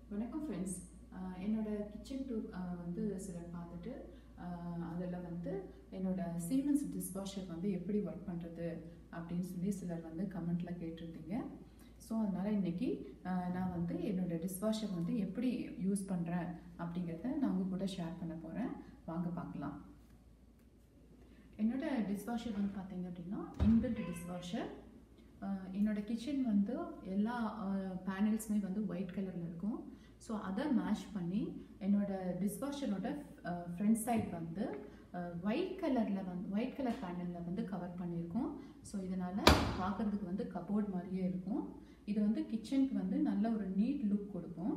வணக்கம் ஃப்ரெண்ட்ஸ் என்னோட kitchen tour வந்து சிலர் பார்த்துட்டு அதில் வந்து என்னோட சீமென்ஸ் டிஷ்வாஷர் வந்து எப்படி ஒர்க் பண்ணுறது அப்படின்னு சொல்லி சிலர் வந்து கமெண்ட்டில் கேட்டிருந்தீங்க ஸோ அதனால் இன்றைக்கி நான் வந்து என்னோட டிஷ்வாஷர் வந்து எப்படி யூஸ் பண்ணுறேன் அப்படிங்கிறத நான் உங்கள் கூட ஷேர் பண்ண போகிறேன் வாங்க பார்க்கலாம் என்னோட டிஷ்வாஷர் வந்து பார்த்தீங்க அப்படின்னா இன்பில்ட் டிஷ்வாஷர் என்னோட கிச்சன் வந்து எல்லா பேனல்ஸுமே வந்து ஒயிட் கலரில் இருக்கும் ஸோ அதை மேஷ் பண்ணி என்னோட டிஷ்வாஷரோட ஃப்ரண்ட் சைட் வந்து ஒயிட் கலரில் வந்து ஒயிட் கலர் பேனலில் வந்து கவர் பண்ணியிருக்கோம் ஸோ இதனால் பார்க்குறதுக்கு வந்து கபோர்ட் மாதிரியே இருக்கும் இது வந்து கிச்சனுக்கு வந்து நல்ல ஒரு நீட் லுக் கொடுக்கும்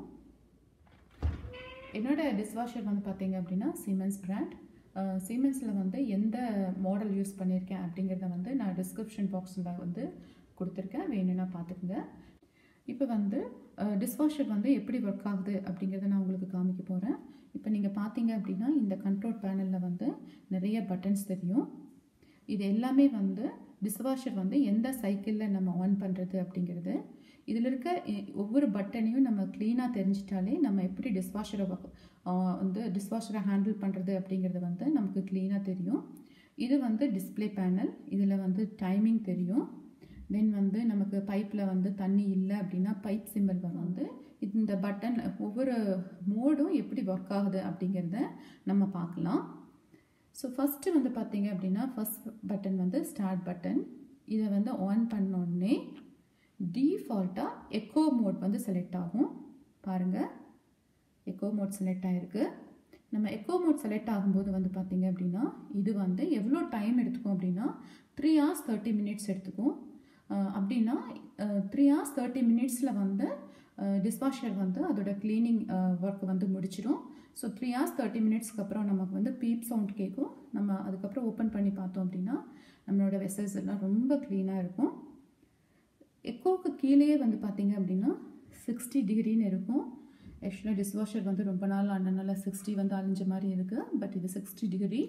என்னோட டிஷ்வாஷர் வந்து பார்த்தீங்க அப்படின்னா சீமென்ஸ் பிராண்ட் சீமென்ஸில் வந்து எந்த மாடல் யூஸ் பண்ணியிருக்கேன் அப்படிங்கிறத வந்து நான் டிஸ்கிரிப்ஷன் பாக்ஸில் வந்து கொடுத்துருக்கேன் வேணும்னா பார்த்துக்குங்க இப்போ வந்து டிஷ்வாஷர் வந்து எப்படி ஒர்க் ஆகுது அப்படிங்கிறத நான் உங்களுக்கு காமிக்க போகிறேன் இப்போ நீங்கள் பார்த்தீங்க அப்படின்னா இந்த கண்ட்ரோல் பேனலில் வந்து நிறைய பட்டன்ஸ் தெரியும் இது எல்லாமே வந்து டிஷ்வாஷர் வந்து எந்த சைக்கிளில் நம்ம ஆன் பண்ணுறது அப்படிங்கிறது இதில் இருக்க ஒவ்வொரு பட்டனையும் நம்ம க்ளீனாக தெரிஞ்சிட்டாலே நம்ம எப்படி டிஷ்வாஷரை வந்து டிஷ்வாஷரை ஹேண்டில் பண்ணுறது அப்படிங்கிறது வந்து நமக்கு க்ளீனாக தெரியும் இது வந்து டிஸ்பிளே பேனல் இதில் வந்து டைமிங் தெரியும் தென் வந்து நமக்கு பைப்பில் வந்து தண்ணி இல்லை அப்படின்னா பைப் சிம்பிள் வந்து இந்த பட்டன் ஒவ்வொரு மோடும் எப்படி ஒர்க் ஆகுது அப்படிங்கிறத நம்ம பார்க்கலாம் ஸோ ஃபஸ்ட்டு வந்து பார்த்தீங்க அப்படின்னா ஃபஸ்ட் பட்டன் வந்து ஸ்டார்ட் பட்டன் இதை வந்து ஆன் பண்ணோடனே டீஃபால்ட்டாக எக்கோ மோட் வந்து செலக்ட் ஆகும் பாருங்கள் எக்கோ மோட் செலக்ட் ஆகிருக்கு நம்ம எக்கோ மோட் செலக்ட் ஆகும்போது வந்து பார்த்தீங்க அப்படின்னா இது வந்து எவ்வளோ டைம் எடுத்துக்கும் அப்படின்னா த்ரீ ஹவர்ஸ் தேர்ட்டி மினிட்ஸ் எடுத்துக்கும் அப்படின்னா த்ரீ ஹவர்ஸ் தேர்ட்டி மினிட்ஸில் வந்து டிஷ்வாஷர் வந்து அதோட க்ளீனிங் ஒர்க் வந்து முடிச்சிடும் ஸோ த்ரீ ஹவர்ஸ் தேர்ட்டி மினிட்ஸ்க்கு அப்புறம் நமக்கு வந்து பீப் சவுண்ட் கேட்கும் நம்ம அதுக்கப்புறம் ஓப்பன் பண்ணி பார்த்தோம் அப்படின்னா நம்மளோட வெசல்ஸ் எல்லாம் ரொம்ப க்ளீனாக இருக்கும் எக்கோவுக்கு கீழேயே வந்து பார்த்தீங்க அப்படின்னா சிக்ஸ்டி டிகிரின்னு இருக்கும் ஆக்சுவலாக டிஷ்வாஷர் வந்து ரொம்ப நாள் ஆனதுனால சிக்ஸ்டி வந்து அழிஞ்ச மாதிரி இருக்குது பட் இது சிக்ஸ்டி டிகிரி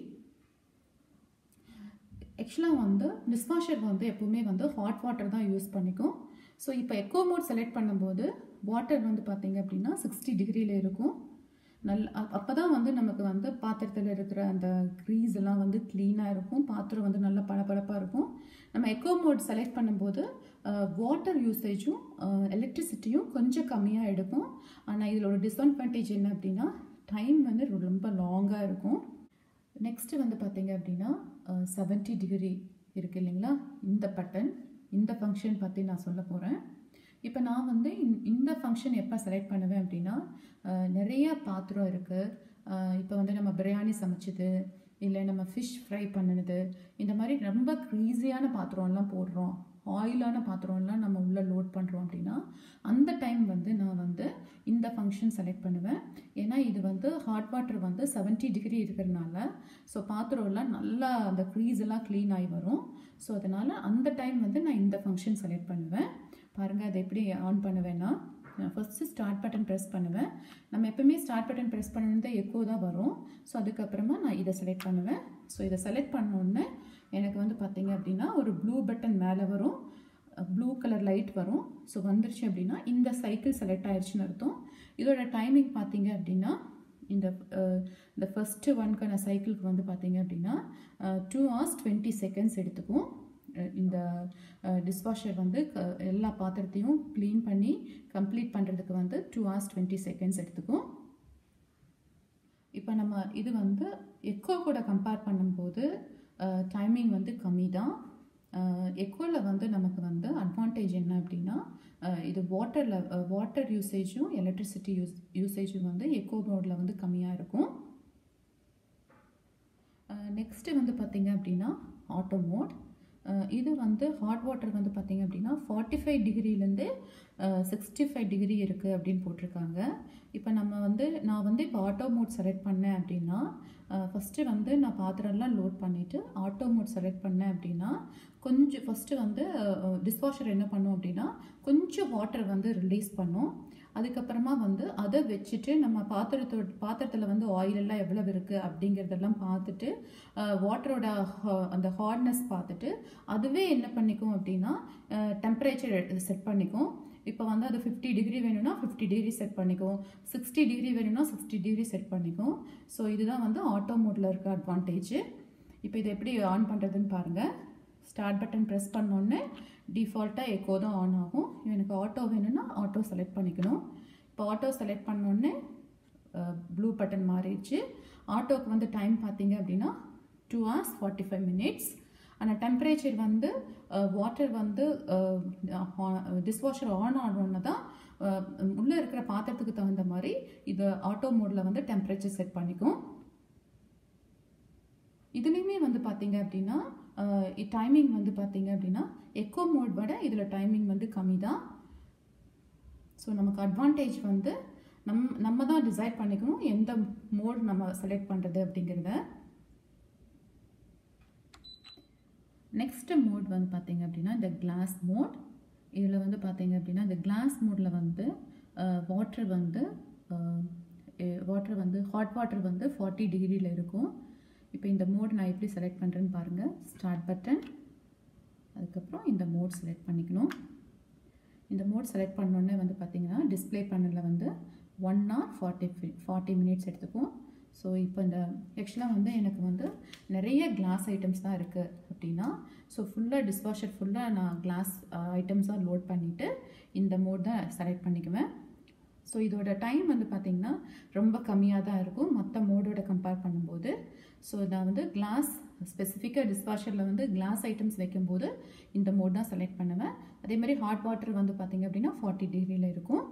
ஆக்சுவலாக வந்து டிஷ்வாஷர் வந்து எப்போவுமே வந்து ஹாட் வாட்டர் தான் யூஸ் பண்ணிக்கும் ஸோ இப்போ எக்கோ மோட் செலக்ட் பண்ணும்போது வாட்டர் வந்து பார்த்தீங்க அப்படின்னா சிக்ஸ்டி டிகிரியில் இருக்கும் நல் அப்போ தான் வந்து நமக்கு வந்து பாத்திரத்தில் இருக்கிற அந்த க்ரீஸ் எல்லாம் வந்து க்ளீனாக இருக்கும் பாத்திரம் வந்து நல்லா பளபளப்பாக இருக்கும் நம்ம எக்கோ மோட் செலக்ட் பண்ணும்போது வாட்டர் யூசேஜும் எலக்ட்ரிசிட்டியும் கொஞ்சம் கம்மியாக எடுக்கும் ஆனால் இதில் ஒரு டிஸ்அட்வான்டேஜ் என்ன அப்படின்னா டைம் வந்து ரொம்ப லாங்காக இருக்கும் நெக்ஸ்ட்டு வந்து பார்த்தீங்க அப்படின்னா செவன்ட்டி டிகிரி இருக்குது இல்லைங்களா இந்த பட்டன் இந்த ஃபங்க்ஷன் பற்றி நான் சொல்ல போகிறேன் இப்போ நான் வந்து இந்த ஃபங்க்ஷன் எப்போ செலக்ட் பண்ணுவேன் அப்படின்னா நிறைய பாத்திரம் இருக்குது இப்போ வந்து நம்ம பிரியாணி சமைச்சது இல்லை நம்ம ஃபிஷ் ஃப்ரை பண்ணினது இந்த மாதிரி ரொம்ப க்ரீஸியான பாத்திரம்லாம் போடுறோம் ஆயிலான பாத்திரம்லாம் நம்ம உள்ளே லோட் பண்ணுறோம் அப்படின்னா அந்த டைம் வந்து நான் வந்து இந்த ஃபங்க்ஷன் செலக்ட் பண்ணுவேன் ஏன்னா இது வந்து ஹாட் வாட்டர் வந்து செவன்ட்டி டிகிரி இருக்கிறதுனால ஸோ பாத்திரம்லாம் நல்லா அந்த க்ரீஸ் எல்லாம் க்ளீன் ஆகி வரும் ஸோ அதனால் அந்த டைம் வந்து நான் இந்த ஃபங்க்ஷன் செலக்ட் பண்ணுவேன் பாருங்கள் அதை எப்படி ஆன் பண்ணுவேன்னா நான் ஃபஸ்ட்டு ஸ்டார்ட் பட்டன் ப்ரெஸ் பண்ணுவேன் நம்ம எப்பவுமே ஸ்டார்ட் பட்டன் ப்ரெஸ் பண்ணணுன்னு எக்கோ தான் வரும் ஸோ அதுக்கப்புறமா நான் இதை செலக்ட் பண்ணுவேன் ஸோ இதை செலக்ட் பண்ணோன்னே எனக்கு வந்து பார்த்தீங்க அப்படின்னா ஒரு ப்ளூ பட்டன் மேலே வரும் ப்ளூ கலர் லைட் வரும் ஸோ வந்துருச்சு அப்படின்னா இந்த சைக்கிள் செலக்ட் ஆயிடுச்சுன்னு அர்த்தம் இதோட டைமிங் பார்த்தீங்க அப்படின்னா இந்த இந்த ஃபஸ்ட்டு ஒன்க்கான சைக்கிளுக்கு வந்து பார்த்தீங்க அப்படின்னா டூ ஹவர்ஸ் டுவெண்ட்டி செகண்ட்ஸ் எடுத்துக்கும் இந்த டிஷ்வாஷர் வந்து எல்லா பாத்திரத்தையும் க்ளீன் பண்ணி கம்ப்ளீட் பண்ணுறதுக்கு வந்து டூ ஹவர்ஸ் டுவெண்ட்டி செகண்ட்ஸ் எடுத்துக்கும் இப்போ நம்ம இது வந்து எக்கோ கூட கம்பேர் பண்ணும்போது டைமிங் வந்து கம்மி தான் எக்கோவில் வந்து நமக்கு வந்து அட்வான்டேஜ் என்ன அப்படின்னா இது வாட்டரில் வாட்டர் யூசேஜும் எலக்ட்ரிசிட்டி யூஸ் யூசேஜும் வந்து எக்கோ மோடில் வந்து கம்மியாக இருக்கும் நெக்ஸ்ட்டு வந்து பார்த்திங்க அப்படின்னா ஆட்டோ மோட் இது வந்து ஹாட் வாட்டர் வந்து பார்த்திங்க அப்படின்னா ஃபார்ட்டி ஃபைவ் டிகிரிலேருந்து சிக்ஸ்டி ஃபைவ் டிகிரி இருக்குது அப்படின்னு போட்டிருக்காங்க இப்போ நம்ம வந்து நான் வந்து இப்போ ஆட்டோ மோட் செலக்ட் பண்ணேன் அப்படின்னா ஃபஸ்ட்டு வந்து நான் பாத்திரம்லாம் லோட் பண்ணிவிட்டு ஆட்டோ மோட் செலக்ட் பண்ணேன் அப்படின்னா கொஞ்சம் ஃபஸ்ட்டு வந்து டிஷ்வாஷர் என்ன பண்ணும் அப்படின்னா கொஞ்சம் வாட்டர் வந்து ரிலீஸ் பண்ணும் அதுக்கப்புறமா வந்து அதை வச்சுட்டு நம்ம பாத்திரத்தோட பாத்திரத்தில் வந்து ஆயில் எல்லாம் எவ்வளவு இருக்குது அப்படிங்கிறதெல்லாம் பார்த்துட்டு வாட்டரோட அந்த ஹார்ட்னஸ் பார்த்துட்டு அதுவே என்ன பண்ணிக்கும் அப்படின்னா டெம்பரேச்சர் செட் பண்ணிக்கும் இப்போ வந்து அது ஃபிஃப்டி டிகிரி வேணும்னா ஃபிஃப்டி டிகிரி செட் பண்ணிக்கும் சிக்ஸ்டி டிகிரி வேணும்னா சிக்ஸ்டி டிகிரி செட் பண்ணிக்கும் ஸோ இதுதான் வந்து ஆட்டோ மோடில் இருக்க அட்வான்டேஜ் இப்போ இதை எப்படி ஆன் பண்ணுறதுன்னு பாருங்கள் ஸ்டார்ட் பட்டன் ப்ரெஸ் பண்ணோன்னே டிஃபால்ட்டாக எக்கோ தான் ஆன் ஆகும் எனக்கு ஆட்டோ வேணும்னா ஆட்டோ செலக்ட் பண்ணிக்கணும் இப்போ ஆட்டோ செலக்ட் பண்ணோடனே ப்ளூ பட்டன் மாறிடுச்சு ஆட்டோக்கு வந்து டைம் பார்த்தீங்க அப்படின்னா two hours forty five minutes ஆனால் டெம்பரேச்சர் வந்து வாட்டர் வந்து டிஷ்வாஷர் ஆன் ஆனோன்னு தான் உள்ளே இருக்கிற பாத்திரத்துக்கு தகுந்த மாதிரி இது ஆட்டோ மோடில் வந்து டெம்பரேச்சர் செட் பண்ணிக்கும் இதுலேயுமே வந்து பார்த்தீங்க அப்படின்னா டைமிங் வந்து பார்த்தீங்க அப்படின்னா எக்கோ மோட் விட இதில் டைமிங் வந்து கம்மி தான் ஸோ நமக்கு அட்வான்டேஜ் வந்து நம் நம்ம தான் டிசைட் பண்ணிக்கணும் எந்த மோட் நம்ம செலக்ட் பண்ணுறது அப்படிங்கிறத நெக்ஸ்ட் மோட் வந்து பார்த்தீங்க அப்படின்னா இந்த கிளாஸ் மோட் இதில் வந்து பார்த்தீங்க அப்படின்னா இந்த கிளாஸ் மோடில் வந்து வாட்டர் வந்து வாட்டர் வந்து ஹாட் வாட்டர் வந்து ஃபார்ட்டி டிகிரியில் இருக்கும் இப்போ இந்த மோட் நான் எப்படி செலக்ட் பண்ணுறேன்னு பாருங்கள் ஸ்டார்ட் பட்டன் அதுக்கப்புறம் இந்த மோட் செலக்ட் பண்ணிக்கணும் இந்த மோட் செலக்ட் பண்ணோன்னே வந்து பார்த்தீங்கன்னா டிஸ்பிளே பேனலில் வந்து one hour forty forty minutes எடுத்துக்கும் ஸோ இப்போ இந்த ஆக்சுவலாக வந்து எனக்கு வந்து நிறைய கிளாஸ் ஐட்டம்ஸ் தான் இருக்குது அப்படின்னா ஸோ ஃபுல்லாக டிஷ்வாஷர் ஃபுல்லாக நான் கிளாஸ் ஐட்டம்ஸாக லோட் பண்ணிவிட்டு இந்த மோட் தான் செலக்ட் பண்ணிக்குவேன் ஸோ இதோட டைம் வந்து பார்த்திங்கன்னா ரொம்ப கம்மியாக தான் இருக்கும் மற்ற மோடோட கம்பேர் பண்ணும்போது ஸோ நான் வந்து கிளாஸ் ஸ்பெசிஃபிக்காக டிஷ்வாஷரில் வந்து கிளாஸ் ஐட்டம்ஸ் வைக்கும்போது இந்த மோட் தான் செலக்ட் பண்ணுவேன் அதே மாதிரி ஹாட் வாட்டர் வந்து பார்த்திங்க அப்படின்னா ஃபார்ட்டி டிகிரியில் இருக்கும்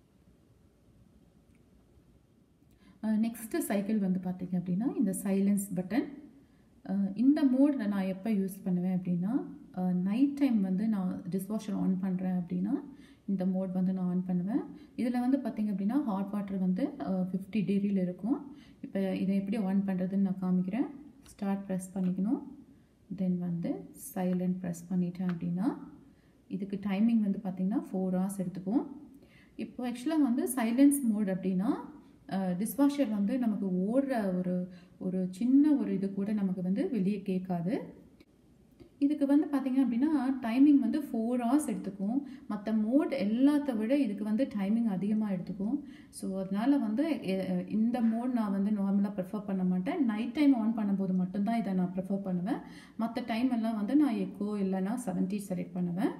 நெக்ஸ்ட்டு சைக்கிள் வந்து பார்த்திங்க அப்படின்னா இந்த சைலன்ஸ் பட்டன் இந்த மோட் நான் எப்போ யூஸ் பண்ணுவேன் அப்படின்னா நைட் டைம் வந்து நான் டிஷ்வாஷர் ஆன் பண்ணுறேன் அப்படின்னா இந்த மோட் வந்து நான் ஆன் பண்ணுவேன் இதில் வந்து பார்த்திங்க அப்படின்னா ஹாட் வாட்டர் வந்து ஃபிஃப்டி டிகிரியில் இருக்கும் இப்போ இதை எப்படி ஆன் பண்ணுறதுன்னு நான் காமிக்கிறேன் ஸ்டார்ட் ப்ரெஸ் பண்ணிக்கணும் தென் வந்து சைலண்ட் ப்ரெஸ் பண்ணிட்டேன் அப்படின்னா இதுக்கு டைமிங் வந்து பார்த்திங்கன்னா ஃபோர் ஹவர்ஸ் எடுத்துக்கும் இப்போ ஆக்சுவலாக வந்து சைலன்ஸ் மோட் அப்படின்னா டிஷ்வாஷர் வந்து நமக்கு ஓடுற ஒரு ஒரு சின்ன ஒரு இது கூட நமக்கு வந்து வெளியே கேட்காது இதுக்கு வந்து பார்த்திங்க அப்படின்னா டைமிங் வந்து ஃபோர் ஹவர்ஸ் எடுத்துக்கும் மற்ற மோட் எல்லாத்த விட இதுக்கு வந்து டைமிங் அதிகமாக எடுத்துக்கும் ஸோ அதனால் வந்து இந்த மோட் நான் வந்து நார்மலாக ப்ரிஃபர் பண்ண மாட்டேன் நைட் டைம் ஆன் பண்ணும்போது மட்டும்தான் இதை நான் ப்ரிஃபர் பண்ணுவேன் மற்ற டைம் எல்லாம் வந்து நான் எக்கோ இல்லைன்னா செவன்ட்டி செலக்ட் பண்ணுவேன்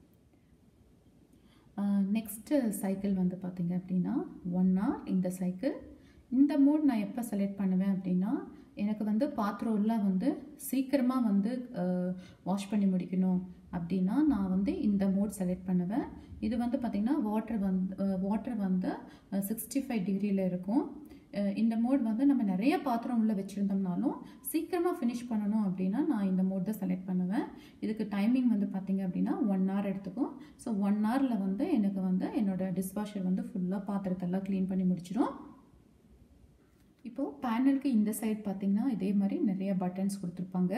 நெக்ஸ்ட்டு சைக்கிள் வந்து பார்த்திங்க அப்படின்னா ஒன் ஹவர் இந்த சைக்கிள் இந்த மோட் நான் எப்போ செலக்ட் பண்ணுவேன் அப்படின்னா எனக்கு வந்து பாத்திரம்லாம் வந்து சீக்கிரமாக வந்து வாஷ் பண்ணி முடிக்கணும் அப்படின்னா நான் வந்து இந்த மோட் செலக்ட் பண்ணுவேன் இது வந்து பார்த்திங்கன்னா வாட்டர் வந்து வாட்டர் வந்து சிக்ஸ்டி ஃபைவ் டிகிரியில் இருக்கும் இந்த மோட் வந்து நம்ம நிறைய பாத்திரம் உள்ளே வச்சுருந்தோம்னாலும் சீக்கிரமாக ஃபினிஷ் பண்ணணும் அப்படின்னா நான் இந்த மோட் தான் செலக்ட் பண்ணுவேன் இதுக்கு டைமிங் வந்து பார்த்திங்க அப்படின்னா ஒன் ஹவர் எடுத்துக்கும் ஸோ ஒன் ஹவரில் வந்து எனக்கு வந்து என்னோடய டிஷ்வாஷர் வந்து ஃபுல்லாக பாத்திரத்தெல்லாம் க்ளீன் பண்ணி முடிச்சிடும் இப்போது பேனலுக்கு இந்த சைட் பார்த்திங்கன்னா இதே மாதிரி நிறைய பட்டன்ஸ் கொடுத்துருப்பாங்க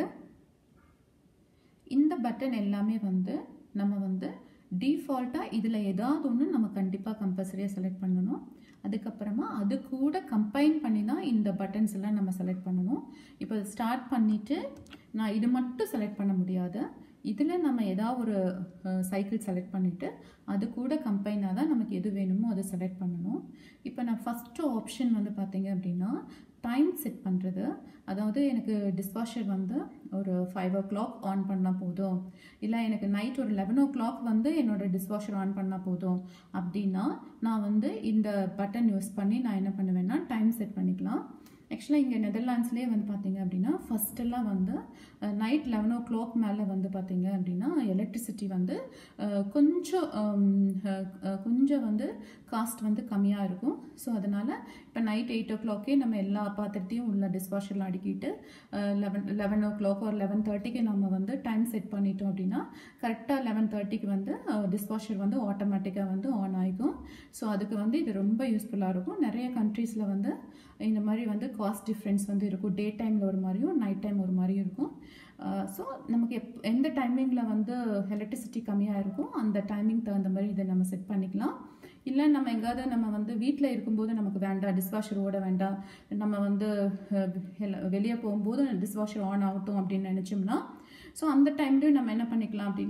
இந்த பட்டன் எல்லாமே வந்து நம்ம வந்து டிஃபால்ட்டாக இதில் ஏதாவது ஒன்று நம்ம கண்டிப்பாக கம்பல்சரியாக செலக்ட் பண்ணணும் அதுக்கப்புறமா அது கூட கம்பைன் பண்ணி தான் இந்த பட்டன்ஸ் எல்லாம் நம்ம செலக்ட் பண்ணணும் இப்போ ஸ்டார்ட் பண்ணிவிட்டு நான் இது மட்டும் செலக்ட் பண்ண முடியாது இதில் நம்ம ஏதாவது ஒரு சைக்கிள் செலக்ட் பண்ணிவிட்டு அது கூட கம்பைனாக தான் நமக்கு எது வேணுமோ அதை செலக்ட் பண்ணணும் இப்போ நான் ஃபஸ்ட்டு ஆப்ஷன் வந்து பார்த்தீங்க அப்படின்னா டைம் செட் பண்ணுறது அதாவது எனக்கு டிஷ்வாஷர் வந்து ஒரு ஃபைவ் ஓ கிளாக் ஆன் பண்ணால் போதும் இல்லை எனக்கு நைட் ஒரு லெவன் ஓ கிளாக் வந்து என்னோடய டிஷ்வாஷர் ஆன் பண்ணால் போதும் அப்படின்னா நான் வந்து இந்த பட்டன் யூஸ் பண்ணி நான் என்ன பண்ணுவேன்னா டைம் செட் பண்ணிக்கலாம் ஆக்சுவலாக இங்கே நெதர்லாண்ட்ஸ்லேயே வந்து பார்த்தீங்க அப்படின்னா ஃபஸ்ட்டெல்லாம் வந்து நைட் லெவன் ஓ கிளாக் மேலே வந்து பார்த்தீங்க அப்படின்னா எலக்ட்ரிசிட்டி வந்து கொஞ்சம் கொஞ்சம் வந்து காஸ்ட் வந்து கம்மியாக இருக்கும் ஸோ அதனால் இப்போ நைட் எயிட் ஓ கிளாக்கே நம்ம எல்லா பாத்திரத்தையும் உள்ள டிஷ்வாஷரில் அடுக்கிட்டு லெவன் லெவன் ஓ கிளாக் ஒரு லெவன் தேர்ட்டிக்கு நம்ம வந்து டைம் செட் பண்ணிட்டோம் அப்படின்னா கரெக்டாக லெவன் தேர்ட்டிக்கு வந்து டிஷ்வாஷர் வந்து ஆட்டோமேட்டிக்காக வந்து ஆன் ஆகிக்கும் ஸோ அதுக்கு வந்து இது ரொம்ப யூஸ்ஃபுல்லாக இருக்கும் நிறைய கண்ட்ரீஸில் வந்து இந்த மாதிரி வந்து காஸ்ட் டிஃப்ரென்ஸ் வந்து இருக்கும் டே டைமில் ஒரு மாதிரியும் நைட் டைம் ஒரு மாதிரியும் இருக்கும் ஸோ நமக்கு எப் எந்த டைமிங்கில் வந்து எலக்ட்ரிசிட்டி கம்மியாக இருக்கும் அந்த டைமிங் தகுந்த மாதிரி இதை நம்ம செட் பண்ணிக்கலாம் இல்லை நம்ம எங்காவது நம்ம வந்து வீட்டில் இருக்கும்போது நமக்கு வேண்டாம் டிஷ்வாஷர் ஓட வேண்டாம் நம்ம வந்து வெளியே போகும்போது டிஷ்வாஷர் ஆன் ஆகட்டும் அப்படின்னு நினச்சோம்னா ஸோ அந்த டைம்லேயும் நம்ம என்ன பண்ணிக்கலாம் அப்படின்னா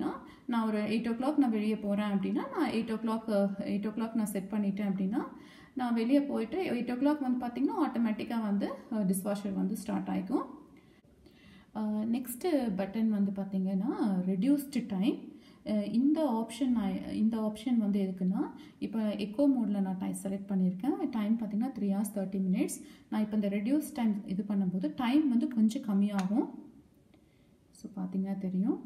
நான் ஒரு எயிட் ஓ கிளாக் நான் வெளியே போகிறேன் அப்படின்னா நான் eight o'clock eight o'clock நான் செட் பண்ணிட்டேன் அப்படின்னா நான் வெளியே போயிட்டு எயிட் ஓ கிளாக் வந்து பார்த்திங்கன்னா ஆட்டோமேட்டிக்காக வந்து டிஷ்வாஷர் வந்து ஸ்டார்ட் ஆகிக்கும் நெக்ஸ்ட்டு பட்டன் வந்து பார்த்திங்கன்னா ரெடியூஸ்டு டைம் இந்த ஆப்ஷன் நான் இந்த ஆப்ஷன் வந்து எதுக்குன்னா இப்போ எக்கோ மோடில் நான் டைம் செலக்ட் பண்ணியிருக்கேன் டைம் பார்த்திங்கன்னா த்ரீ ஹவர்ஸ் தேர்ட்டி மினிட்ஸ் நான் இப்போ இந்த ரெடியூஸ் டைம் இது பண்ணும்போது டைம் வந்து கொஞ்சம் கம்மியாகும் ஸோ பார்த்திங்கன்னா தெரியும்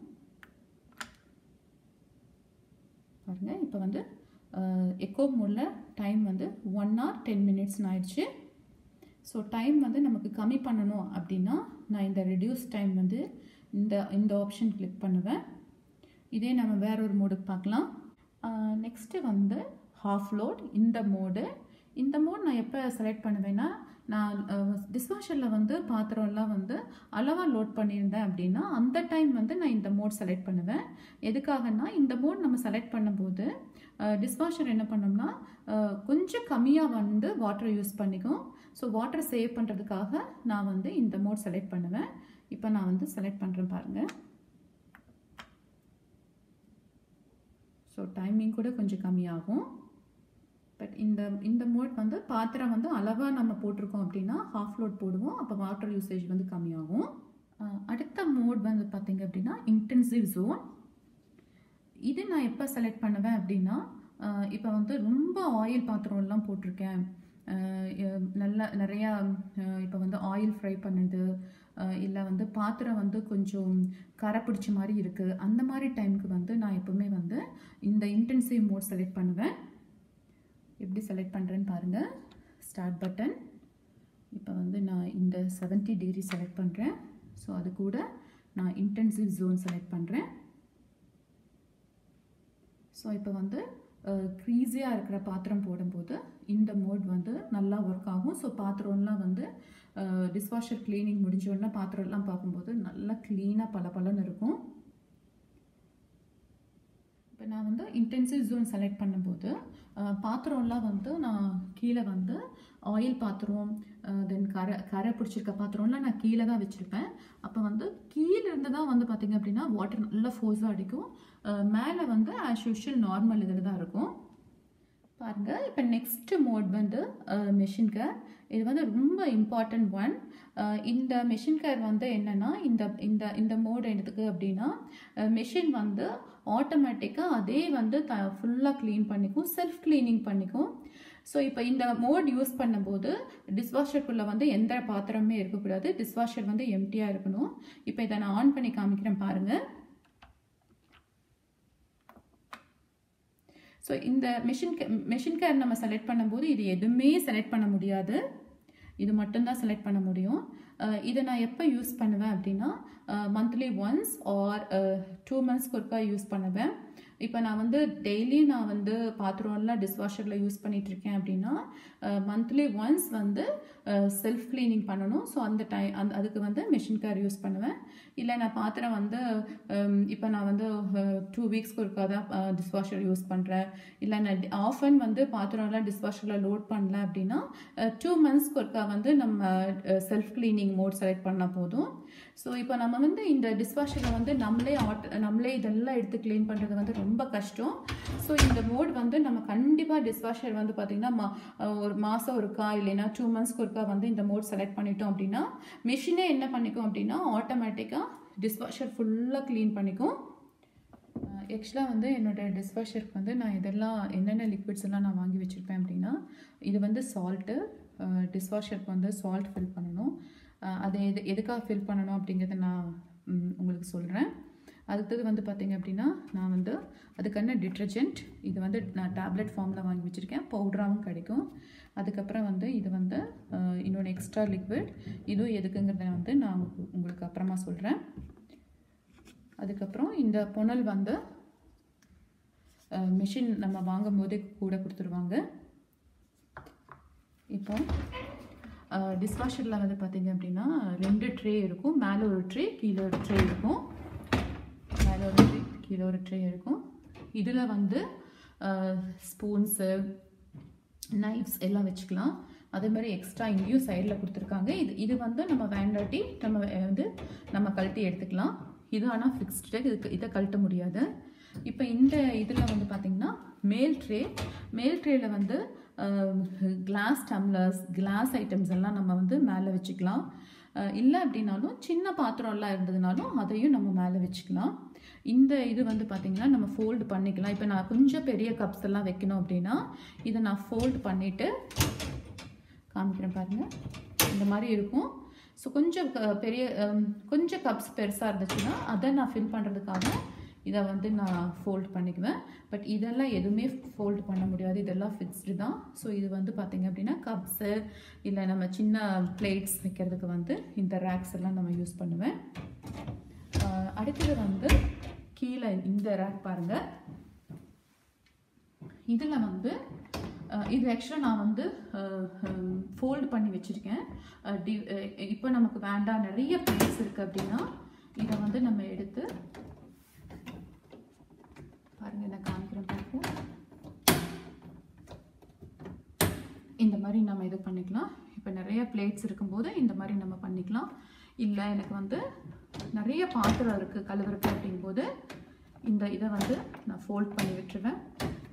பாருங்கள் இப்போ வந்து எக்கோ மோடில் டைம் வந்து ஒன் ஹவர் டென் மினிட்ஸ்னு ஆயிடுச்சு ஸோ டைம் வந்து நமக்கு கம்மி பண்ணணும் அப்படின்னா நான் இந்த ரெடியூஸ் டைம் வந்து இந்த இந்த ஆப்ஷன் கிளிக் பண்ணுவேன் இதே நம்ம வேற ஒரு மோடுக்கு பார்க்கலாம் நெக்ஸ்ட்டு வந்து ஹாஃப் லோட் இந்த மோடு இந்த மோட் நான் எப்போ செலக்ட் பண்ணுவேன்னா நான் டிஸ்வாஷரில் வந்து பாத்திரம்லாம் வந்து அளவாக லோட் பண்ணியிருந்தேன் அப்படின்னா அந்த டைம் வந்து நான் இந்த மோட் செலக்ட் பண்ணுவேன் எதுக்காகனா இந்த மோட் நம்ம செலக்ட் பண்ணும்போது டிஷ்வாஷர் என்ன பண்ணோம்னா கொஞ்சம் கம்மியாக வந்து வாட்டர் யூஸ் பண்ணிக்கும் ஸோ வாட்டர் சேவ் பண்ணுறதுக்காக நான் வந்து இந்த மோட் செலக்ட் பண்ணுவேன் இப்போ நான் வந்து செலக்ட் பண்ணுறேன் பாருங்கள் ஸோ டைமிங் கூட கொஞ்சம் கம்மியாகும் பட் இந்த இந்த மோட் வந்து பாத்திரம் வந்து அளவாக நம்ம போட்டிருக்கோம் அப்படின்னா ஹாஃப் லோட் போடுவோம் அப்போ வாட்டர் யூசேஜ் வந்து கம்மியாகும் அடுத்த மோட் வந்து பார்த்திங்க அப்படின்னா இன்டென்சிவ் ஜோன் இது நான் எப்போ செலக்ட் பண்ணுவேன் அப்படின்னா இப்போ வந்து ரொம்ப ஆயில் பாத்திரம்லாம் போட்டிருக்கேன் நல்லா நிறையா இப்போ வந்து ஆயில் ஃப்ரை பண்ணுது இல்லை வந்து பாத்திரம் வந்து கொஞ்சம் கரை பிடிச்ச மாதிரி இருக்குது அந்த மாதிரி டைமுக்கு வந்து நான் எப்போவுமே வந்து இந்த இன்டென்சிவ் மோட் செலக்ட் பண்ணுவேன் எப்படி செலக்ட் பண்ணுறேன்னு பாருங்கள் ஸ்டார்ட் பட்டன் இப்போ வந்து நான் இந்த செவன்ட்டி டிகிரி செலக்ட் பண்ணுறேன் ஸோ அது கூட நான் இன்டென்சிவ் ஜோன் செலக்ட் பண்ணுறேன் ஸோ இப்போ வந்து க்ரீஸியாக இருக்கிற பாத்திரம் போடும்போது இந்த மோட் வந்து நல்லா ஒர்க் ஆகும் ஸோ பாத்திரம்லாம் வந்து டிஷ்வாஷர் க்ளீனிங் முடிஞ்சோடனே பாத்திரம்லாம் பார்க்கும்போது நல்லா க்ளீனாக பல பலன்னு இருக்கும் இப்போ நான் வந்து இன்டென்சிவ் ஜோன் செலக்ட் பண்ணும்போது பாத்திரம்லாம் வந்து நான் கீழே வந்து ஆயில் பாத்திரம் தென் கரை கரை பிடிச்சிருக்க பாத்திரம்லாம் நான் கீழே தான் வச்சுருப்பேன் அப்போ வந்து கீழே இருந்து தான் வந்து பார்த்திங்க அப்படின்னா வாட்டர் நல்லா ஃபோர்ஸாக அடிக்கும் மேலே வந்து ஆஸ் யூஷுவல் நார்மல் இதில் தான் இருக்கும் பாருங்கள் இப்போ நெக்ஸ்ட் மோட் வந்து மெஷின் கேர் இது வந்து ரொம்ப இம்பார்ட்டன்ட் ஒன் இந்த மெஷின் கேர் வந்து என்னென்னா இந்த இந்த இந்த மோட் எடுத்துக்கு அப்படின்னா மெஷின் வந்து ஆட்டோமேட்டிக்காக அதே வந்து த ஃபுல்லாக க்ளீன் பண்ணிக்கும் செல்ஃப் க்ளீனிங் பண்ணிக்கும் ஸோ இப்போ இந்த மோட் யூஸ் பண்ணும்போது டிஷ்வாஷருக்குள்ளே வந்து எந்த பாத்திரமே இருக்கக்கூடாது டிஷ்வாஷர் வந்து எம்டியாக இருக்கணும் இப்போ இதை நான் ஆன் பண்ணி காமிக்கிறேன் பாருங்கள் ஸோ இந்த மிஷின் மிஷின் கேர் நம்ம செலக்ட் பண்ணும்போது இது எதுவுமே செலக்ட் பண்ண முடியாது இது மட்டும்தான் செலக்ட் பண்ண முடியும் இதை நான் எப்போ யூஸ் பண்ணுவேன் அப்படின்னா மந்த்லி ஒன்ஸ் ஆர் டூ மந்த்ஸ்க்கு ஒருக்கா யூஸ் பண்ணுவேன் இப்போ நான் வந்து டெய்லி நான் வந்து பாத்திரம்லாம் டிஷ்வாஷரில் யூஸ் பண்ணிட்டு இருக்கேன் அப்படின்னா மந்த்லி ஒன்ஸ் வந்து செல்ஃப் க்ளீனிங் பண்ணணும் ஸோ அந்த டைம் அந்த அதுக்கு வந்து மிஷின் கேர் யூஸ் பண்ணுவேன் இல்லை நான் பாத்திரம் வந்து இப்போ நான் வந்து டூ வீக்ஸ்க்கு ஒருக்கா தான் டிஷ்வாஷர் யூஸ் பண்ணுறேன் இல்லை நான் ஆஃபன் வந்து பாத்திரம்லாம் டிஷ்வாஷரில் லோட் பண்ணல அப்படின்னா டூ மந்த்ஸ்க்கு ஒருக்கா வந்து நம்ம செல்ஃப் க்ளீனிங் மோட் செலக்ட் பண்ணால் போதும் ஸோ இப்போ நம்ம வந்து இந்த டிஷ்வாஷரை வந்து நம்மளே ஆட் நம்மளே இதெல்லாம் எடுத்து க்ளீன் பண்ணுறது வந்து ரொம்ப கஷ்டம் ஸோ இந்த மோட் வந்து நம்ம கண்டிப்பாக டிஷ்வாஷர் வந்து பார்த்திங்கன்னா மா ஒரு மாதம் ஒருக்கா இல்லைன்னா டூ மந்த்ஸ்க்கு ஒருக்கா வந்து இந்த மோட் செலக்ட் பண்ணிட்டோம் அப்படின்னா மிஷினே என்ன பண்ணிக்கும் அப்படின்னா ஆட்டோமேட்டிக்காக டிஷ்வாஷர் ஃபுல்லாக க்ளீன் பண்ணிக்கும் ஆக்சுவலாக வந்து என்னோடய டிஷ்வாஷருக்கு வந்து நான் இதெல்லாம் என்னென்ன லிக்விட்ஸ் எல்லாம் நான் வாங்கி வச்சுருப்பேன் அப்படின்னா இது வந்து சால்ட்டு டிஷ்வாஷருக்கு வந்து சால்ட் ஃபில் பண்ணணும் அதை எது எதுக்காக ஃபில் பண்ணணும் அப்படிங்கிறத நான் உங்களுக்கு சொல்கிறேன் அடுத்தது வந்து பார்த்திங்க அப்படின்னா நான் வந்து அதுக்கான டிட்டர்ஜென்ட் இது வந்து நான் டேப்லெட் ஃபார்மில் வாங்கி வச்சுருக்கேன் பவுட்ராகவும் கிடைக்கும் அதுக்கப்புறம் வந்து இது வந்து இன்னொன்று எக்ஸ்ட்ரா லிக்விட் இதுவும் எதுக்குங்கிறத வந்து நான் உங்களுக்கு அப்புறமா சொல்கிறேன் அதுக்கப்புறம் இந்த புனல் வந்து மிஷின் நம்ம வாங்கும் போதே கூட கொடுத்துருவாங்க இப்போ டிஷ்வாஷரில் வந்து பார்த்திங்க அப்படின்னா ரெண்டு ட்ரே இருக்கும் மேலே ஒரு ட்ரே கீழே ஒரு ட்ரே இருக்கும் மேலே ஒரு ட்ரே கீழே ஒரு ட்ரே இருக்கும் இதில் வந்து ஸ்பூன்ஸு நைஃப்ஸ் எல்லாம் வச்சுக்கலாம் அதே மாதிரி எக்ஸ்ட்ரா இங்கேயும் சைடில் கொடுத்துருக்காங்க இது இது வந்து நம்ம வேண்டாட்டி நம்ம வந்து நம்ம கழட்டி எடுத்துக்கலாம் இது ஆனால் ஃபிக்ஸ்டு இதுக்கு இதை கழட்ட முடியாது இப்போ இந்த இதில் வந்து பார்த்தீங்கன்னா மேல் ட்ரே மேல் ட்ரேல வந்து கிளாஸ் டம்ளர்ஸ் கிளாஸ் ஐட்டம்ஸ் எல்லாம் நம்ம வந்து மேலே வச்சுக்கலாம் இல்லை அப்படின்னாலும் சின்ன பாத்திரம்லாம் இருந்ததுனாலும் அதையும் நம்ம மேலே வச்சுக்கலாம் இந்த இது வந்து பார்த்திங்கன்னா நம்ம ஃபோல்டு பண்ணிக்கலாம் இப்போ நான் கொஞ்சம் பெரிய கப்ஸ் எல்லாம் வைக்கணும் அப்படின்னா இதை நான் ஃபோல்டு பண்ணிவிட்டு காமிக்கிறேன் பாருங்கள் இந்த மாதிரி இருக்கும் ஸோ கொஞ்சம் க- பெரிய ஹம், கொஞ்சம் கப்ஸ் பெருசாக இருந்துச்சுன்னா அதை நான் ஃபில் பண்ணுறதுக்காக இதை வந்து நான் ஃபோல்ட் பண்ணிக்குவேன் பட் இதெல்லாம் எதுவுமே ஃபோல்டு பண்ண முடியாது இதெல்லாம் ஃபிக்ஸ்டு தான் ஸோ இது வந்து பார்த்திங்க அப்படின்னா கப்ஸு இல்லை நம்ம சின்ன பிளேட்ஸ் வைக்கிறதுக்கு வந்து இந்த ரேக்ஸ் எல்லாம் நம்ம யூஸ் பண்ணுவேன் ஆஹ் அடுத்தது வந்து கீழே இந்த ரேக் பாருங்கள் இதில் வந்து அஹ், இது ஆக்சுவலாக நான் வந்து ஃபோல்டு பண்ணி வச்சுருக்கேன் டி இப்போ நமக்கு வேண்டாம் நிறைய பிளேஸ் இருக்குது அப்படின்னா இதை வந்து நம்ம எடுத்து பாருங்க நான் காமிக்கிறேன் பாருங்க இந்த மாதிரி நம்ம இது பண்ணிக்கலாம் இப்போ நிறைய பிளேட்ஸ் இருக்கும்போது இந்த மாதிரி நம்ம பண்ணிக்கலாம் இல்லை எனக்கு வந்து நிறைய பாத்திரம் இருக்குது கழுவுறக்கு அப்படிங்கும்போது இந்த இதை வந்து நான் ஃபோல்ட் பண்ணி விட்டுருவேன்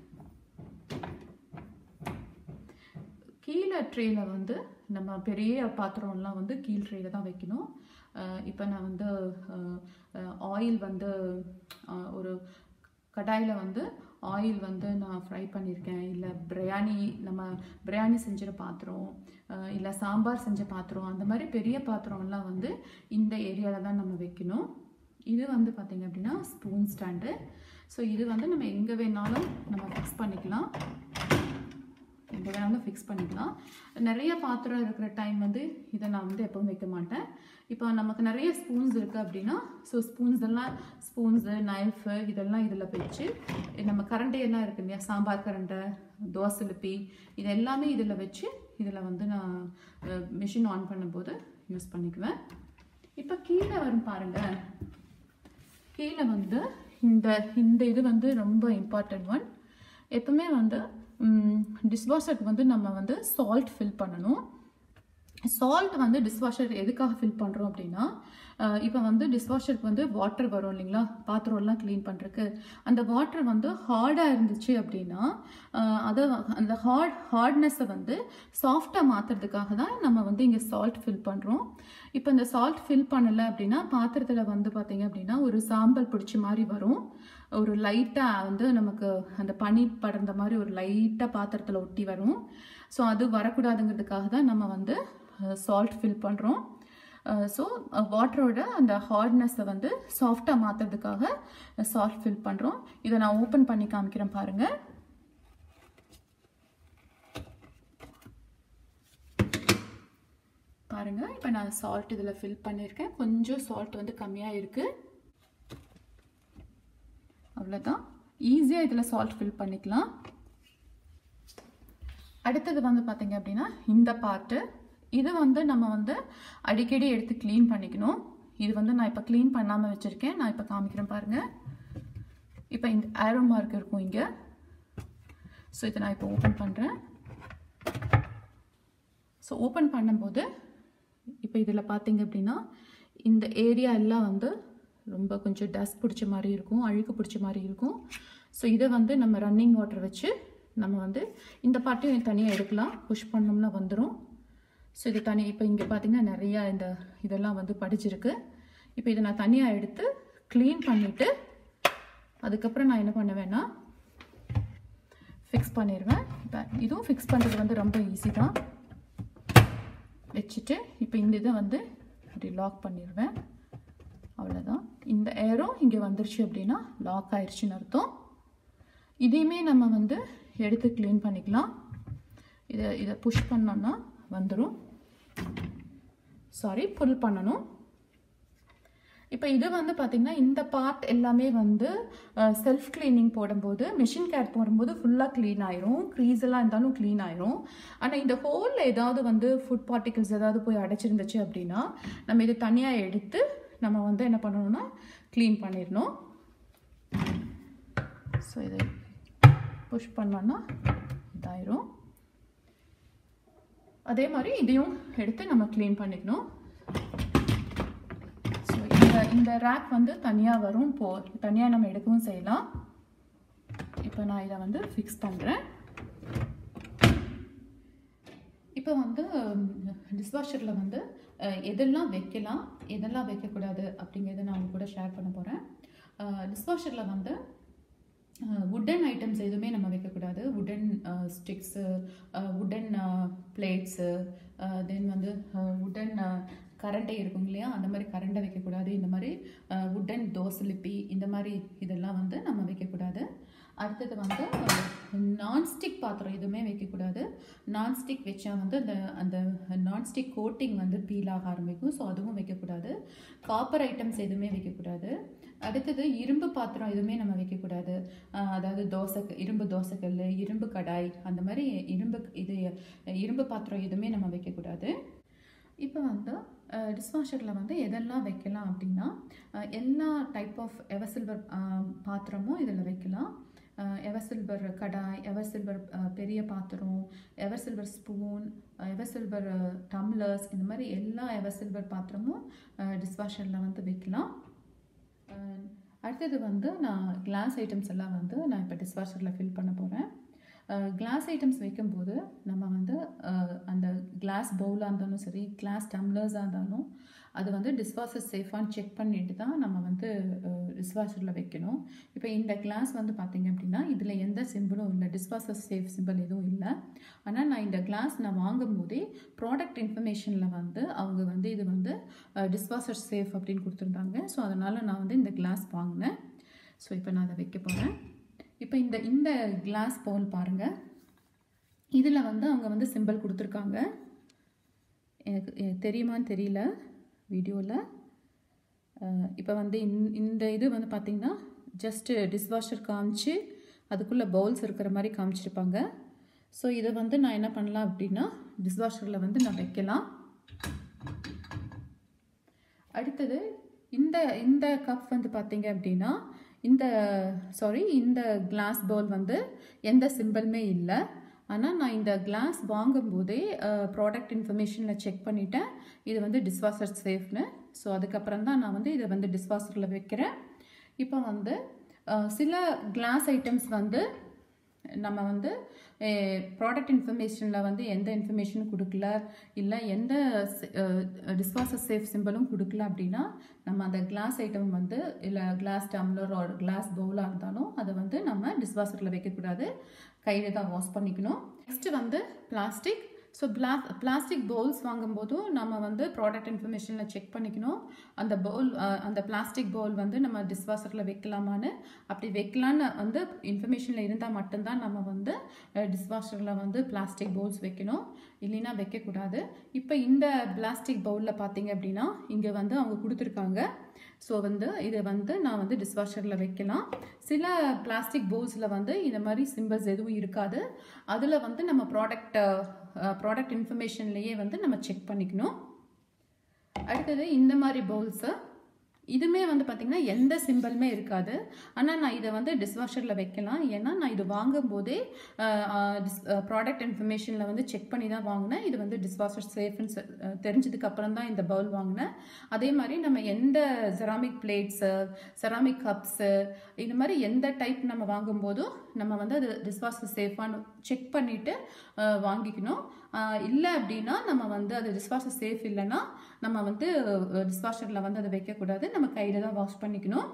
கீழே ட்ரேல வந்து நம்ம பெரிய பாத்திரம்லாம் வந்து கீழ் ட்ரேல தான் வைக்கணும் இப்போ நான் வந்து ஆயில் வந்து அஹ், ஒரு கடாயில் வந்து ஆயில் வந்து நான் ஃப்ரை பண்ணியிருக்கேன் இல்லை பிரியாணி நம்ம பிரியாணி செஞ்ச பாத்திரம் அஹ், இல்லை சாம்பார் செஞ்ச பாத்திரம் அந்த மாதிரி பெரிய பாத்திரம்லாம் வந்து இந்த ஏரியாவில் தான் நம்ம வைக்கணும் இது வந்து பார்த்திங்க அப்படின்னா ஸ்பூன் ஸ்டாண்டு ஸோ இது வந்து நம்ம எங்கே வேணாலும் நம்ம ஃபிக்ஸ் பண்ணிக்கலாம் எங்கே வேணாலும் ஃபிக்ஸ் பண்ணிக்கலாம் நிறைய பாத்திரம் இருக்கிற டைம் வந்து இதை நான் வந்து எப்பவும் வைக்க மாட்டேன் இப்போ நமக்கு நிறைய ஸ்பூன்ஸ் இருக்குது அப்படின்னா ஸோ ஸ்பூன்ஸ் எல்லாம் ஸ்பூன்ஸு நைஃபு இதெல்லாம் இதில் வச்சு நம்ம கரண்டை எல்லாம் இருக்கு இல்லையா சாம்பார் கரண்டை தோசை லிப்பி இது எல்லாமே இதில் வச்சு இதில் வந்து நான் மிஷின் ஆன் பண்ணும்போது யூஸ் பண்ணிக்குவேன் இப்போ கீழே வரும் பாருங்கள் கீழே வந்து இந்த இந்த இது வந்து ரொம்ப இம்பார்ட்டன்ட் ஒன் எப்பவுமே வந்து டிஷ்வாஷருக்கு வந்து நம்ம வந்து சால்ட் ஃபில் பண்ணணும் சால்ட் வந்து டிஷ்வாஷர் எதுக்காக ஃபில் பண்ணுறோம் அப்படின்னா இப்போ வந்து டிஷ்வாஷருக்கு வந்து வாட்டர் வரும் இல்லைங்களா பாத்திரம்லாம் க்ளீன் பண்ணுறதுக்கு அந்த வாட்டர் வந்து ஹார்டாக இருந்துச்சு அப்படின்னா அஹ், அதை அந்த ஹார்ட் ஹார்ட்னஸை வந்து சாஃப்டாக மாற்றுறதுக்காக தான் நம்ம வந்து இங்கே சால்ட் ஃபில் பண்ணுறோம் இப்போ இந்த சால்ட் ஃபில் பண்ணலை அப்படின்னா பாத்திரத்தில் வந்து பார்த்தீங்க அப்படின்னா ஒரு சாம்பல் பிடிச்ச மாதிரி வரும் ஒரு லைட்டாக வந்து நமக்கு அந்த பனி படர்ந்த மாதிரி ஒரு லைட்டாக பாத்திரத்தில் ஒட்டி வரும் ஸோ அது வரக்கூடாதுங்கிறதுக்காக தான் நம்ம வந்து சால்ட் ஃபில் பண்ணுறோம் ஸோ வாட்டரோட அந்த ஹார்ட்னஸை வந்து சாஃப்டாக மாற்றுறதுக்காக சால்ட் ஃபில் பண்ணுறோம் இதை நான் ஓப்பன் பண்ணி காமிக்கிறேன் பாருங்கள் பாருங்கள் இப்போ நான் சால்ட் இதில் ஃபில் பண்ணியிருக்கேன் கொஞ்சம் சால்ட் வந்து கம்மியாக இருக்குது அவ்வளோதான் ஈஸியாக இதில் சால்ட் ஃபில் பண்ணிக்கலாம் அடுத்தது வந்து பார்த்தீங்க அப்படின்னா இந்த பார்ட்டு இது வந்து நம்ம வந்து அடிக்கடி எடுத்து க்ளீன் பண்ணிக்கணும் இது வந்து நான் இப்போ க்ளீன் பண்ணாமல் வச்சுருக்கேன் நான் இப்போ காமிக்கிறேன் பாருங்கள் இப்போ இந்த ஆரோ மார்க் இருக்கும் இங்கே ஸோ இதை நான் இப்போ ஓப்பன் பண்ணுறேன் ஸோ ஓப்பன் பண்ணும்போது இப்போ இதில் பார்த்தீங்க அப்படின்னா இந்த ஏரியா எல்லாம் வந்து ரொம்ப கொஞ்சம் டஸ்ட் பிடிச்ச மாதிரி இருக்கும் அழுக்கு பிடிச்ச மாதிரி இருக்கும் ஸோ இதை வந்து நம்ம ரன்னிங் வாட்டர் வச்சு நம்ம வந்து இந்த பார்ட்டையும் தனியாக எடுக்கலாம் புஷ் பண்ணோம்னா வந்துடும் ஸோ இது தனி இப்போ இங்கே பார்த்தீங்கன்னா நிறையா இந்த இதெல்லாம் வந்து படிச்சிருக்கு இப்போ இதை நான் தனியாக எடுத்து க்ளீன் பண்ணிவிட்டு அதுக்கப்புறம் நான் என்ன பண்ணுவேன்னா ஃபிக்ஸ் பண்ணிடுவேன் இப்போ இதுவும் ஃபிக்ஸ் பண்ணுறது வந்து ரொம்ப ஈஸி தான் வச்சுட்டு இப்போ இந்த இதை வந்து இப்படி லாக் பண்ணிடுவேன் அவ்வளோதான் இந்த ஏரோ இங்கே வந்துருச்சு அப்படின்னா லாக் ஆயிடுச்சுன்னு அர்த்தம் இதையுமே நம்ம வந்து எடுத்து க்ளீன் பண்ணிக்கலாம் இதை இதை புஷ் பண்ணோன்னா வந்துடும் சாரி புல் பண்ணணும் இப்போ இது வந்து பார்த்திங்கன்னா இந்த பார்ட் எல்லாமே வந்து செல்ஃப் க்ளீனிங் போடும்போது மிஷின் கேர் போடும்போது ஃபுல்லாக க்ளீன் ஆயிரும் க்ரீஸ் எல்லாம் இருந்தாலும் க்ளீன் ஆயிரும் ஆனால் இந்த ஹோலில் ஏதாவது வந்து ஃபுட் பார்ட்டிகல்ஸ் ஏதாவது போய் அடைச்சிருந்துச்சு அப்படின்னா நம்ம இது தனியாக எடுத்து நம்ம வந்து என்ன பண்ணணும்னா க்ளீன் பண்ணிடணும் ஸோ இதை புஷ் பண்ணோன்னா இதாயிரும் அதே மாதிரி இதையும் எடுத்து நம்ம க்ளீன் பண்ணிக்கணும் ஸோ இந்த இந்த ரேக் வந்து தனியாக வரும் போ தனியாக நம்ம எடுக்கவும் செய்யலாம் இப்போ நான் இதை வந்து ஃபிக்ஸ் பண்ணுறேன் இப்போ வந்து டிஷ்வாஷரில் வந்து அஹ், எதெல்லாம் வைக்கலாம் எதெல்லாம் வைக்கக்கூடாது அப்படிங்கிறத நான் உங்க கூட ஷேர் பண்ண போகிறேன் டிஷ்வாஷரில் வந்து உட்டன் ஐட்டம்ஸ் எதுவுமே நம்ம வைக்கக்கூடாது wooden sticks wooden plates then வந்து உட்டன் கரண்டை இருக்கும் இல்லையா அந்த மாதிரி கரண்டை வைக்கக்கூடாது இந்த மாதிரி உட்டன் தோசலிப்பி இந்த மாதிரி இதெல்லாம் வந்து நம்ம வைக்கக்கூடாது அடுத்தது வந்து நான்ஸ்டிக் பாத்திரம் எதுவுமே வைக்கக்கூடாது நான்ஸ்டிக் வச்சா வந்து அந்த அந்த நான்ஸ்டிக் கோட்டிங் வந்து பீல் ஆக ஆரம்பிக்கும் ஸோ அதுவும் வைக்கக்கூடாது காப்பர் ஐட்டம்ஸ் எதுவுமே வைக்கக்கூடாது அடுத்தது இரும்பு பாத்திரம் எதுவுமே நம்ம வைக்கக்கூடாது ஆஹ் அதாவது தோசை இரும்பு தோசைக்கல் இரும்பு கடாய் அந்த மாதிரி இரும்பு இது இரும்பு பாத்திரம் எதுவுமே நம்ம வைக்கக்கூடாது இப்போ வந்து டிஷ்வாஷரில் வந்து எதெல்லாம் வைக்கலாம் அப்படின்னா அஹ், எல்லா டைப் ஆஃப் எவர் சில்வர் பாத்திரமும் இதில் வைக்கலாம் எவர் சில்வர் கடாய் எவர் சில்வர் பெரிய பாத்திரம் ever silver spoon ever silver tumblers இந்த மாதிரி எல்லா எவர் சில்வர் பாத்திரமும் டிஷ்வாஷரில் வந்து வைக்கலாம் அஹ், அடுத்தது வந்து நான் கிளாஸ் ஐட்டம்ஸ் எல்லாம் வந்து நான் இப்போ டிஷ்வாஷரில் ஃபில் பண்ண போகிறேன் கிளாஸ் ஐட்டம்ஸ் வைக்கும்போது நம்ம வந்து அஹ், அந்த கிளாஸ் பவுலாக இருந்தாலும் சரி கிளாஸ் டம்ளர்ஸாக இருந்தாலும் அது வந்து டிஸ்வாஷர் சேஃபான்னு செக் பண்ணிட்டு தான் நம்ம வந்து டிஸ்வாஷரில் வைக்கணும் இப்போ இந்த கிளாஸ் வந்து பார்த்தீங்க அப்படின்னா இதில் எந்த சிம்பிளும் இல்லை டிஸ்வாஷர் சேஃப் சிம்பிள் எதுவும் இல்லை ஆனால் நான் இந்த கிளாஸ் நான் வாங்கும் போதே ப்ராடக்ட் இன்ஃபர்மேஷனில் வந்து அவங்க வந்து இது வந்து டிஸ்வாஷர் சேஃப் அப்படின்னு கொடுத்துருந்தாங்க ஸோ அதனால் நான் வந்து இந்த கிளாஸ் வாங்கினேன் ஸோ இப்போ நான் அதை வைக்க போகிறேன் இப்போ இந்த இந்த கிளாஸ் பவுல் பாருங்கள் இதில் வந்து அவங்க வந்து சிம்பிள் கொடுத்துருக்காங்க எனக்கு எனக்கு தெரியுமான்னு தெரியல வீடியோவில் இப்போ வந்து இந் இந்த இது வந்து பார்த்திங்கன்னா ஜஸ்ட்டு டிஷ்வாஷர் காமிச்சு அதுக்குள்ளே பவுல்ஸ் இருக்கிற மாதிரி காமிச்சிருப்பாங்க ஸோ இதை வந்து நான் என்ன பண்ணலாம் அப்படின்னா டிஷ்வாஷரில் வந்து நான் வைக்கலாம் அடுத்தது இந்த இந்த கப் வந்து பார்த்தீங்க அப்படின்னா இந்த சாரி இந்த கிளாஸ் பவுல் வந்து எந்த சிம்பிளுமே இல்லை ஆனால் நான் இந்த கிளாஸ் வாங்கும்போதே ப்ராடக்ட் இன்ஃபர்மேஷனில் செக் பண்ணிட்டேன் இது வந்து டிஸ்வாஷர் சேஃப்னு ஸோ அதுக்கப்புறம் தான் நான் வந்து இதை வந்து டிஸ்வாஷரில் வைக்கிறேன் இப்போ வந்து அஹ், சில கிளாஸ் ஐட்டம்ஸ் வந்து நம்ம வந்து ப்ராடக்ட் இன்ஃபர்மேஷனில் வந்து எந்த இன்ஃபர்மேஷனும் கொடுக்கல இல்லை எந்த டிஸ்வாஷர் சேஃப் சிம்பிளும் கொடுக்கல அப்படின்னா நம்ம அந்த கிளாஸ் ஐட்டம் வந்து இல்லை கிளாஸ் டம்ளர் ஒரு கிளாஸ் பவுலாக இருந்தாலும் அதை வந்து நம்ம டிஸ்வாஷரில் வைக்கக்கூடாது கையில் தான் வாஷ் பண்ணிக்கணும் நெக்ஸ்ட் வந்து பிளாஸ்டிக் ஸோ பிளா பிளாஸ்டிக் பவுல்ஸ் வாங்கும்போதும் நம்ம வந்து ப்ராடக்ட் இன்ஃபர்மேஷனில் செக் பண்ணிக்கணும் அந்த பவுல் அந்த பிளாஸ்டிக் பவுல் வந்து நம்ம டிஸ்வாஷரில் வைக்கலாமான்னு அப்படி வைக்கலான்னு வந்து இன்ஃபர்மேஷனில் இருந்தால் மட்டும்தான் நம்ம வந்து டிஸ்வாஷரில் வந்து பிளாஸ்டிக் பவுல்ஸ் வைக்கணும் இல்லைன்னா வைக்கக்கூடாது இப்போ இந்த பிளாஸ்டிக் பவுலில் பார்த்தீங்க அப்படின்னா இங்கே வந்து அவங்க கொடுத்துருக்காங்க ஸோ வந்து இதை வந்து நான் வந்து டிஸ்வாஷரில் வைக்கலாம் சில பிளாஸ்டிக் பவுல்ஸில் வந்து இந்த மாதிரி சிம்பிள்ஸ் எதுவும் இருக்காது அதில் வந்து நம்ம ப்ராடக்ட் ப்ராடக்ட் இன்ஃபர்மேஷன்லேயே வந்து நம்ம செக் பண்ணிக்கணும் அடுத்தது இந்த மாதிரி பவுல்ஸை இதுமே வந்து பார்த்திங்கன்னா எந்த சிம்பிளுமே இருக்காது ஆனால் நான் இதை வந்து டிஸ்வாஷரில் வைக்கலாம் ஏன்னா நான் இது வாங்கும் போதே ப்ராடக்ட் இன்ஃபர்மேஷனில் வந்து செக் பண்ணி தான் வாங்கினேன் இது வந்து டிஸ்வாஷர் சேஃப்னு தெரிஞ்சதுக்கு அப்புறம் தான் இந்த பவுல் வாங்கினேன் அதே மாதிரி நம்ம எந்த செராமிக் பிளேட்ஸு செராமிக் கப்ஸு இந்த மாதிரி எந்த டைப் நம்ம வாங்கும்போதும் நம்ம வந்து அது டிஸ்வாஷர் சேஃபான்னு செக் பண்ணிவிட்டு வாங்கிக்கணும் இல்லை அப்படின்னா நம்ம வந்து அது டிஸ்வாஷர் சேஃப் இல்லைன்னா நம்ம வந்து டிஸ்வாஷரில் வந்து அதை வைக்கக்கூடாது நம்ம கையில் தான் வாஷ் பண்ணிக்கணும்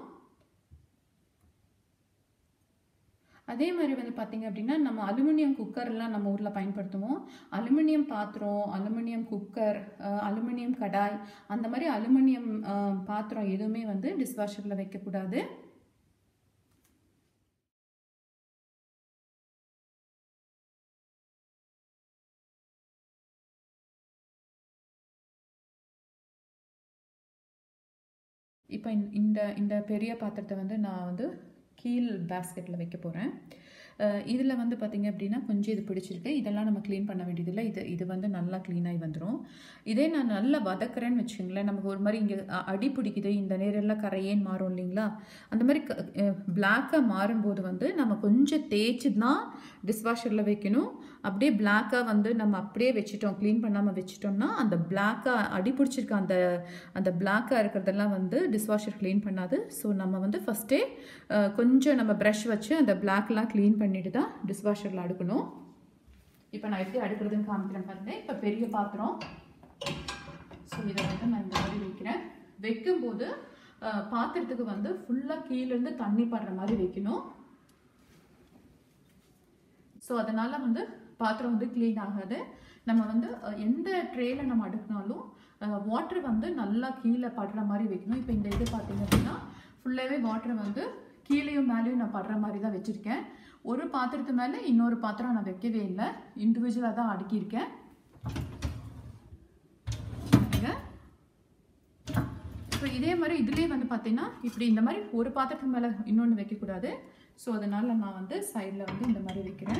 அதே மாதிரி வந்து பார்த்தீங்க அப்படின்னா நம்ம அலுமினியம் குக்கர்லாம் நம்ம ஊரில் பயன்படுத்துவோம் அலுமினியம் பாத்திரம் அலுமினியம் குக்கர் அலுமினியம் கடாய் அந்த மாதிரி அலுமினியம் பாத்திரம் எதுவுமே வந்து டிஷ்வாஷரில் வைக்கக்கூடாது இப்போ இந்த இந்த பெரிய பாத்திரத்தை வந்து நான் வந்து கீழ் பேஸ்கெட்டில் வைக்க போகிறேன் இதில் வந்து பார்த்திங்க அப்படின்னா கொஞ்சம் இது பிடிச்சிருக்கு இதெல்லாம் நம்ம க்ளீன் பண்ண வேண்டியதில்லை இது இது வந்து நல்லா க்ளீனாகி வந்துடும் இதே நான் நல்லா வதக்குறேன்னு வச்சுங்களேன் நமக்கு ஒரு மாதிரி இங்கே அடி பிடிக்குது இந்த நேரெல்லாம் கரையேன்னு மாறும் இல்லைங்களா அந்த மாதிரி பிளாக்காக மாறும்போது வந்து நம்ம கொஞ்சம் தேய்ச்சி தான் டிஷ்வாஷரில் வைக்கணும் அப்படியே பிளாக்காக வந்து நம்ம அப்படியே வச்சுட்டோம் க்ளீன் பண்ணாமல் வச்சுட்டோம்னா அந்த பிளாக்காக அடி பிடிச்சிருக்க அந்த அந்த பிளாக்காக இருக்கிறதெல்லாம் வந்து டிஷ்வாஷர் க்ளீன் பண்ணாது ஸோ நம்ம வந்து ஃபஸ்ட்டே கொஞ்சம் நம்ம ப்ரஷ் வச்சு அந்த பிளாக்லாம் க்ளீன் பண்ணிட்டு தான் டிஷ்வாஷரில் அடுக்கணும் இப்போ நான் எப்படி அடுக்கிறதுன்னு காமிக்கிறேன் பாருங்க இப்போ பெரிய பாத்திரம் ஸோ இதை வந்து நான் இந்த மாதிரி வைக்கிறேன் வைக்கும்போது அஹ், பாத்திரத்துக்கு வந்து ஃபுல்லாக கீழேருந்து தண்ணி படுற மாதிரி வைக்கணும் ஸோ அதனால் வந்து பாத்திரம் வந்து க்ளீன் ஆகாது நம்ம வந்து அஹ், எந்த ட்ரேல நம்ம அடுக்கினாலும் வாட்டர் வந்து நல்லா கீழே படுற மாதிரி வைக்கணும் இப்போ இந்த இது பார்த்தீங்க அப்படின்னா ஃபுல்லாகவே வாட்டர் வந்து கீழேயும் மேலேயும் நான் படுற மாதிரி தான் வச்சுருக்கேன் ஒரு பாத்திரத்து மேலே இன்னொரு பாத்திரம் நான் வைக்கவே இல்லை இண்டிவிஜுவலாக தான் அடுக்கியிருக்கேன் பாருங்க. ஸோ இதே மாதிரி இதுலேயே வந்து பார்த்தீங்கன்னா இப்படி இந்த மாதிரி ஒரு பாத்திரத்துக்கு மேலே இன்னொன்று வைக்கக்கூடாது ஸோ அதனால் நான் வந்து சைடில் வந்து இந்த மாதிரி வைக்கிறேன்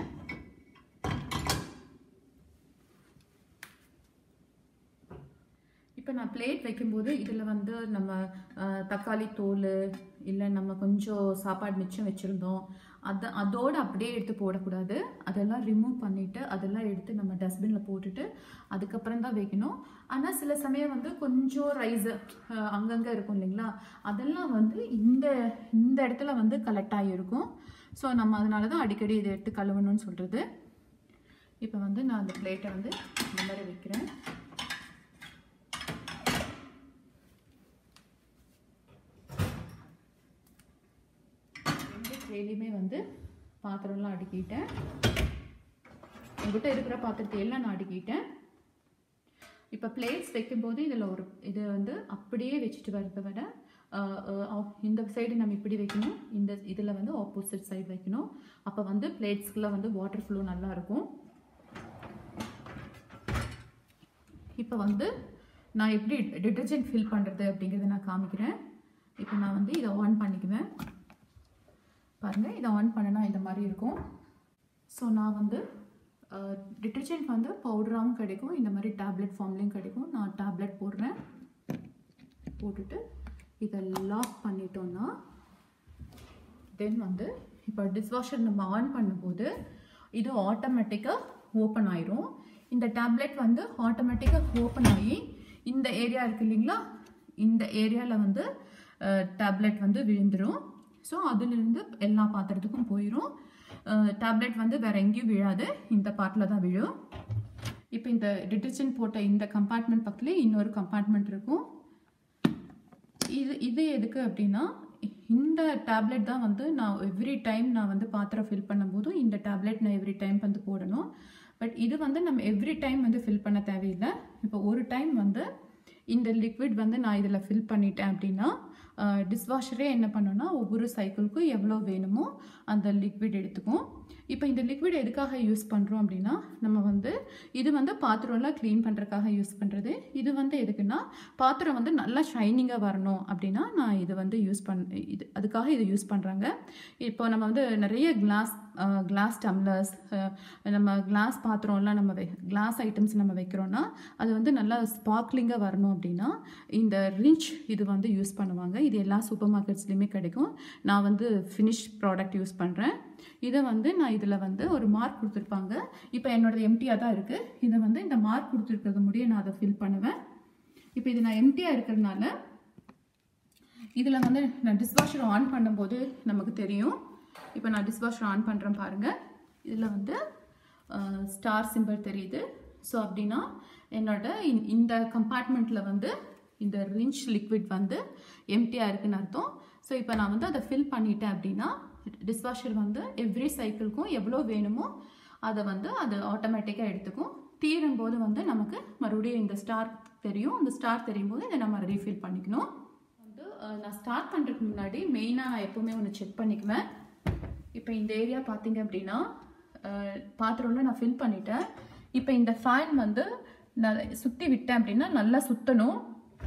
இப்போ நான் பிளேட் வைக்கும்போது இதில் வந்து நம்ம அஹ், தக்காளி தோல் இல்லை நம்ம கொஞ்சம் சாப்பாடு மிச்சம் வச்சுருந்தோம் அதை அதோடு அப்படியே எடுத்து போடக்கூடாது அதெல்லாம் ரிமூவ் பண்ணிவிட்டு அதெல்லாம் எடுத்து நம்ம டஸ்ட்பினில் போட்டுட்டு அதுக்கப்புறம் தான் வைக்கணும் ஆனால் சில சமயம் வந்து கொஞ்சம் ரைஸ் அங்கங்கே இருக்கும் இல்லைங்களா அதெல்லாம் வந்து இந்த இந்த இடத்துல வந்து கலெக்ட் ஆகியிருக்கும் ஸோ நம்ம அதனால தான் அடிக்கடி இதை எடுத்து கழுவணும்னு சொல்கிறது இப்போ வந்து நான் அந்த பிளேட்டை வந்து இந்த மாதிரி வைக்கிறேன் ரெண்டு ட்ரேலையுமே வந்து பாத்திரம்லாம் அடுக்கிட்டேன் என்கிட்ட இருக்கிற பாத்திரத்தை எல்லாம் நான் அடுக்கிட்டேன் இப்போ பிளேட்ஸ் வைக்கும்போது இதில் ஒரு இது வந்து அப்படியே வச்சுட்டு வரதை விட ஆஹ், ஆஹ், இந்த சைடு நம்ம இப்படி வைக்கணும் இந்த இதில் வந்து ஆப்போசிட் சைடு வைக்கணும் அப்போ வந்து பிளேட்ஸ்க்குள்ள வந்து வாட்டர் ஃப்ளோ நல்லா இருக்கும் இப்போ வந்து நான் எப்படி டிட்டர்ஜென்ட் ஃபில் பண்ணுறது அப்படிங்கிறத நான் காமிக்கிறேன் இப்போ நான் வந்து இதை ஆன் பண்ணிக்குவேன் பாருங்கள் இதை ஆன் பண்ணனா இந்த மாதிரி இருக்கும் ஸோ நான் வந்து டிட்டர்ஜென்ட் வந்து பவுடராகவும் கிடைக்கும் இந்த மாதிரி டேப்லெட் ஃபார்ம்லேயும் கிடைக்கும் நான் டேப்லெட் போடுறேன் போட்டுட்டு இதை லாக் பண்ணிட்டோன்னா தென் வந்து இப்போ டிஷ்வாஷர் நம்ம ஆன் பண்ணும்போது இது ஆட்டோமேட்டிக்காக ஓப்பன் ஆயிரும் இந்த டேப்லெட் வந்து ஆட்டோமேட்டிக்காக ஓப்பன் ஆகி இந்த ஏரியா இருக்கு இல்லைங்களா இந்த ஏரியாவில் வந்து டேப்லெட் வந்து விழுந்துடும் ஸோ அதிலிருந்து எல்லா பாத்திரத்துக்கும் போயிடும் டேப்லெட் வந்து வேற எங்கேயும் விழாது இந்த பார்ட்டில் தான் விழும் இப்போ இந்த டிட்டர்ஜென்ட் போட்ட இந்த கம்பார்ட்மெண்ட் பக்கத்துலேயே இன்னொரு கம்பார்ட்மெண்ட் இருக்கும் இது இது எதுக்கு அப்படின்னா இந்த டேப்லெட் தான் வந்து நான் எவ்ரி டைம் நான் வந்து பாத்திரம் ஃபில் பண்ணும்போதும் இந்த டேப்லெட் நான் எவ்ரி டைம் வந்து போடணும் பட் இது வந்து நம்ம எவ்ரி டைம் வந்து ஃபில் பண்ண தேவையில்லை இப்போ ஒரு டைம் வந்து இந்த லிக்விட் வந்து நான் இதில் ஃபில் பண்ணிட்டேன் அப்படின்னா டிஷ்வாஷரே என்ன பண்ணுன்னா ஒவ்வொரு சைக்கிளுக்கும் எவ்வளோ வேணுமோ அந்த லிக்விட் எடுத்துக்கும் இப்போ இந்த லிக்விட் எதுக்காக யூஸ் பண்ணுறோம் அப்படின்னா நம்ம வந்து இது வந்து பாத்திரம்லாம் க்ளீன் பண்ணுறதுக்காக யூஸ் பண்ணுறது இது வந்து எதுக்குன்னா பாத்திரம் வந்து நல்லா ஷைனிங்காக வரணும் அப்படின்னா நான் இது வந்து யூஸ் பண் இது அதுக்காக இது யூஸ் பண்ணுறாங்க இப்போ நம்ம வந்து நிறைய கிளாஸ் கிளாஸ் டம்ளர்ஸ் நம்ம கிளாஸ் பாத்திரம்லாம் நம்ம வை கிளாஸ் ஐட்டம்ஸ் நம்ம வைக்கிறோன்னா அது வந்து நல்லா ஸ்பார்க்லிங்காக வரணும் அப்படின்னா இந்த ரிஞ்ச் இது வந்து யூஸ் பண்ணுவாங்க இது எல்லா சூப்பர் மார்க்கெட்ஸ்லையுமே கிடைக்கும் நான் வந்து ஃபினிஷ் ப்ராடக்ட் யூஸ் பண்ணுறேன் இதை வந்து நான் இதில் வந்து ஒரு மார்க் கொடுத்துருப்பாங்க இப்போ என்னோடது எம்டியாக தான் இருக்குது இதை வந்து இந்த மார்க் கொடுத்துருக்கிறது முடிய நான் அதை ஃபில் பண்ணுவேன் இப்போ இது நான் எம்டியாக இருக்கிறதுனால இதில் வந்து நான் டிஷ்வாஷர் ஆன் பண்ணும்போது நமக்கு தெரியும் இப்போ நான் டிஷ்வாஷர் ஆன் பண்ணுறேன் பாருங்கள் இதில் வந்து ஸ்டார் சிம்பிள் தெரியுது ஸோ அப்படின்னா என்னோட இந்த- இந்த கம்பார்ட்மெண்ட்டில் வந்து இந்த ரிஞ்ச் லிக்விட் வந்து எம்டியாக இருக்குன்னு அர்த்தம் ஸோ இப்போ நான் வந்து அதை ஃபில் பண்ணிட்டேன் அப்படின்னா டிஷ்வாஷர் வந்து எவ்ரி சைக்கிளுக்கும் எவ்வளோ வேணுமோ அதை வந்து அது ஆட்டோமேட்டிக்காக எடுத்துக்கும் தீரும் போது வந்து நமக்கு மறுபடியும் இந்த ஸ்டார் தெரியும் அந்த ஸ்டார் தெரியும் போது இதை நம்ம ரீஃபில் பண்ணிக்கணும் வந்து அஹ், நான் ஸ்டார்ட் பண்ணுறதுக்கு முன்னாடி மெயினாக நான் எப்போவுமே ஒன்று செக் பண்ணிக்குவேன் இப்போ இந்த ஏரியா பார்த்தீங்க அப்படின்னா அஹ், பாத்திரம்ல நான் ஃபில் பண்ணிட்டேன் இப்போ இந்த ஃபேன் வந்து நான் சுற்றி விட்டேன் அப்படின்னா நல்லா சுற்றணும்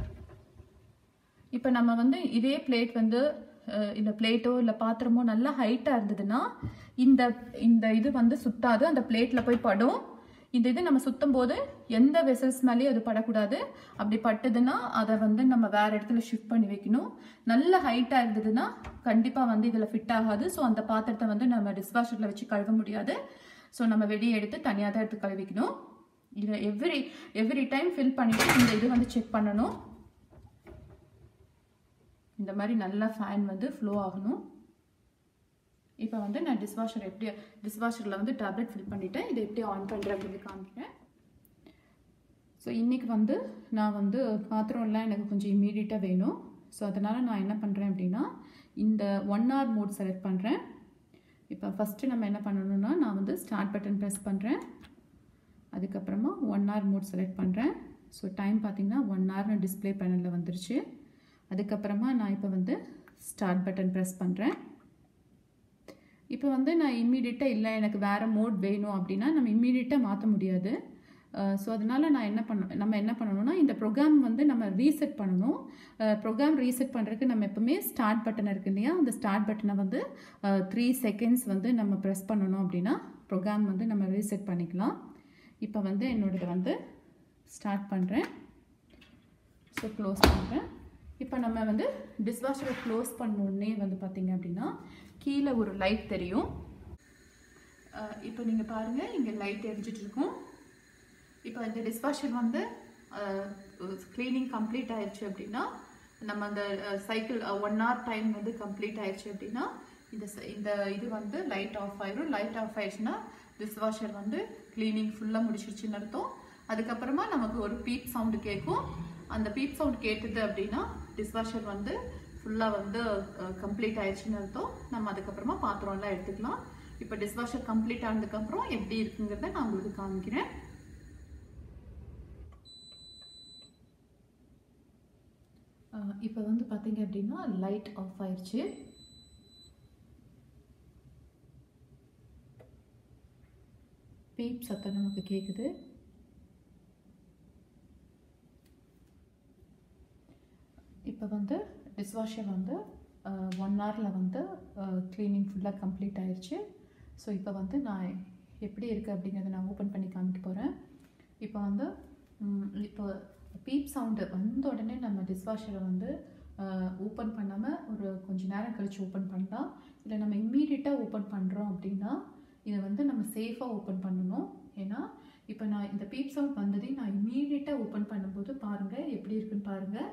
இப்போ நம்ம வந்து இதே பிளேட் வந்து அஹ், இந்த பிளேட்டோ இல்லை பாத்திரமோ நல்லா ஹைட்டாக இருந்ததுன்னா இந்த இந்த இது வந்து சுத்தாது அந்த பிளேட்டில் போய் படும் இந்த இது நம்ம சுத்தும் போது எந்த வெசல்ஸ் மேலேயும் அது படக்கூடாது அப்படி பட்டுதுன்னா அதை வந்து நம்ம வேற இடத்துல ஷிஃப்ட் பண்ணி வைக்கணும் நல்ல ஹைட்டாக இருந்ததுன்னா கண்டிப்பாக வந்து இதில் ஃபிட் ஆகாது ஸோ அந்த பாத்திரத்தை வந்து நம்ம டிஷ்வாஷரில் வச்சு கழுவ முடியாது ஸோ நம்ம வெளியே எடுத்து தனியாக தான் எடுத்து கழுவிக்கணும் இதை எவ்ரி எவ்ரி டைம் ஃபில் பண்ணிவிட்டு இந்த இது வந்து செக் பண்ணணும் இந்த மாதிரி நல்லா ஃபேன் வந்து ஃப்ளோ ஆகணும் இப்போ வந்து நான் டிஷ்வாஷர் எப்படி டிஷ்வாஷரில் வந்து டேப்லெட் ஃபில் பண்ணிவிட்டேன் இதை எப்படி ஆன் பண்ணுறேன் அப்படின்னு காமிக்கிறேன் ஸோ இன்றைக்கி வந்து நான் வந்து பாத்திரம்லாம் எனக்கு கொஞ்சம் இம்மீடியட்டாக வேணும் ஸோ அதனால் நான் என்ன பண்ணுறேன் அப்படின்னா இந்த ஒன் ஹவர் மோட் செலக்ட் பண்ணுறேன் இப்போ ஃபஸ்ட்டு நம்ம என்ன பண்ணணும்னா நான் வந்து ஸ்டார்ட் பட்டன் ப்ரெஸ் பண்ணுறேன் அதுக்கப்புறமா ஒன் ஹவர் மோட் செலக்ட் பண்ணுறேன் ஸோ டைம் பார்த்திங்கன்னா ஒன் ஹவர்னு டிஸ்பிளே பேனலில் வந்துருச்சு அதுக்கப்புறமா நான் இப்போ வந்து ஸ்டார்ட் பட்டன் ப்ரெஸ் பண்ணுறேன் இப்போ வந்து நான் இம்மீடியட்டாக இல்லை எனக்கு வேறு மோட் வேணும் அப்படின்னா நம்ம இம்மீடியட்டாக மாற்ற முடியாது ஸோ அதனால் நான் என்ன பண்ண நம்ம என்ன பண்ணணும்னா இந்த ப்ரோக்ராம் வந்து நம்ம ரீசெட் பண்ணணும் ப்ரோக்ராம் ரீசெட் பண்ணுறதுக்கு நம்ம எப்போவுமே ஸ்டார்ட் பட்டன் இருக்கு இல்லையா அந்த ஸ்டார்ட் பட்டனை வந்து த்ரீ செகண்ட்ஸ் வந்து நம்ம ப்ரெஸ் பண்ணணும் அப்படின்னா ப்ரோக்ராம் வந்து நம்ம ரீசெட் பண்ணிக்கலாம் இப்போ வந்து என்னோடது வந்து ஸ்டார்ட் பண்ணுறேன் ஸோ க்ளோஸ் பண்ணுறேன் இப்போ நம்ம வந்து டிஷ்வாஷரை க்ளோஸ் பண்ணோடனே வந்து பார்த்திங்க அப்படின்னா கீழே ஒரு லைட் தெரியும் இப்போ நீங்கள் பாருங்கள் இங்கே லைட் எரிஞ்சிட்டு இருக்கும் இப்போ இந்த டிஷ்வாஷர் வந்து க்ளீனிங் கம்ப்ளீட் ஆயிடுச்சு அப்படின்னா நம்ம அந்த சைக்கிள் ஒன் ஹவர் டைம் வந்து கம்ப்ளீட் ஆயிடுச்சு அப்படின்னா இந்த இந்த இது வந்து லைட் ஆஃப் ஆயிரும் லைட் ஆஃப் ஆயிடுச்சுன்னா டிஷ்வாஷர் வந்து க்ளீனிங் ஃபுல்லாக முடிச்சிருச்சுன்னு அர்த்தம் அதுக்கப்புறமா நமக்கு ஒரு பீப் சவுண்டு கேட்கும் அந்த பீப் சவுண்ட் கேட்டது அப்படின்னா டிஷ்வாஷர் வந்து ஃபுல்லாக வந்து கம்ப்ளீட் ஆயிடுச்சுன்னு அர்த்தம் நம்ம அதுக்கப்புறமா பாத்திரம்லாம் எடுத்துக்கலாம் இப்போ டிஷ்வாஷர் கம்ப்ளீட் ஆனதுக்கப்புறம் எப்படி இருக்குங்கிறத நான் உங்களுக்கு காமிக்கிறேன் இப்போ வந்து பார்த்தீங்க அப்படின்னா லைட் ஆஃப் ஆயிடுச்சு பீப் சத்தம் நமக்கு கேட்குது இப்போ வந்து டிஷ்வாஷர் வந்து ஒன் ஹவரில் வந்து க்ளீனிங் ஃபுல்லாக கம்ப்ளீட் ஆயிடுச்சு ஸோ இப்போ வந்து நான் எப்படி இருக்குது அப்படிங்கிறத நான் ஓப்பன் பண்ணி காமிக்க போகிறேன் இப்போ வந்து இப்போ பீப் சவுண்டு வந்த உடனே நம்ம டிஷ்வாஷரை வந்து ஓப்பன் பண்ணாமல் ஒரு கொஞ்ச நேரம் கழித்து ஓப்பன் பண்ணலாம் இல்லை நம்ம இம்மீடியட்டாக ஓப்பன் பண்ணுறோம் அப்படின்னா இதை வந்து நம்ம சேஃபாக ஓப்பன் பண்ணணும் ஏன்னா இப்போ நான் இந்த பீப் சவுண்ட் வந்ததையும் நான் இம்மீடியட்டாக ஓப்பன் பண்ணும்போது பாருங்கள் எப்படி இருக்குன்னு பாருங்கள்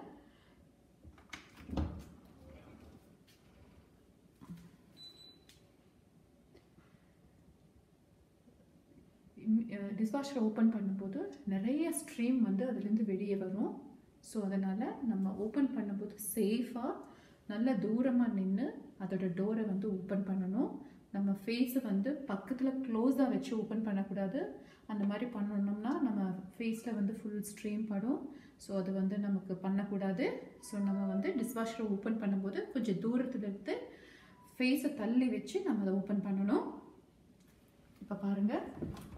டிஷ்வாஷரை ஓப்பன் பண்ணும்போது நிறைய ஸ்ட்ரீம் வந்து அதுலேருந்து வெளியே வரும் ஸோ அதனால் நம்ம ஓப்பன் பண்ணும்போது சேஃபாக நல்ல தூரமாக நின்று அதோட டோரை வந்து ஓப்பன் பண்ணணும் நம்ம ஃபேஸை வந்து பக்கத்தில் க்ளோஸாக வச்சு ஓப்பன் பண்ணக்கூடாது அந்த மாதிரி பண்ணணும்னா நம்ம ஃபேஸில் வந்து ஃபுல் ஸ்ட்ரீம் படும் ஸோ அது வந்து நமக்கு பண்ணக்கூடாது ஸோ நம்ம வந்து டிஷ்வாஷரை ஓப்பன் பண்ணும்போது கொஞ்சம் தூரத்தில் எடுத்து ஃபேஸை தள்ளி வச்சு நம்ம அதை ஓப்பன் பண்ணணும் இப்போ பாருங்கள்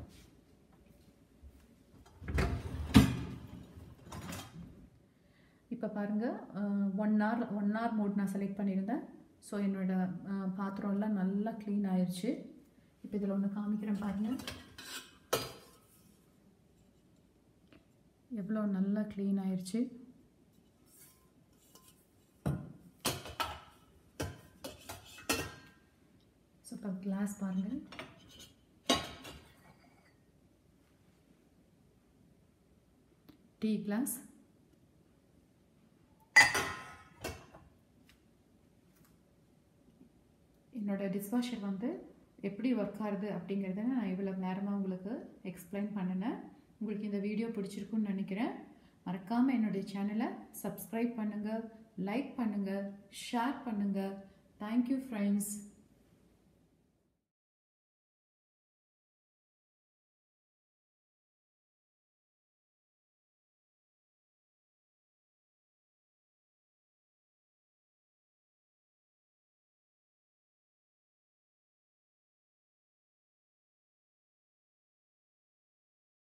இப்போ பாருங்கள் one hour one hour mode நான் செலக்ட் பண்ணியிருந்தேன் ஸோ என்னோடய பாத்திரம்லாம் நல்லா க்ளீன் ஆயிடுச்சு இப்போ இதில் ஒன்று காமிக்கிறேன் பாருங்கள் எவ்வளோ நல்லா க்ளீன் ஆயிடுச்சு ஸோ இப்போ கிளாஸ் பாருங்கள் டீ கிளாஸ் என்னோடய டிஷ்வாஷர் வந்து எப்படி ஒர்க் ஆகுது அப்படிங்கிறத நான் இவ்வளோ நேரமாக உங்களுக்கு எக்ஸ்பிளைன் பண்ணினேன் உங்களுக்கு இந்த வீடியோ பிடிச்சிருக்குன்னு நினைக்கிறேன் மறக்காமல் என்னுடைய சேனலை சப்ஸ்கிரைப் பண்ணுங்கள் லைக் பண்ணுங்கள் ஷேர் பண்ணுங்கள் தேங்க்யூ ஃப்ரெண்ட்ஸ்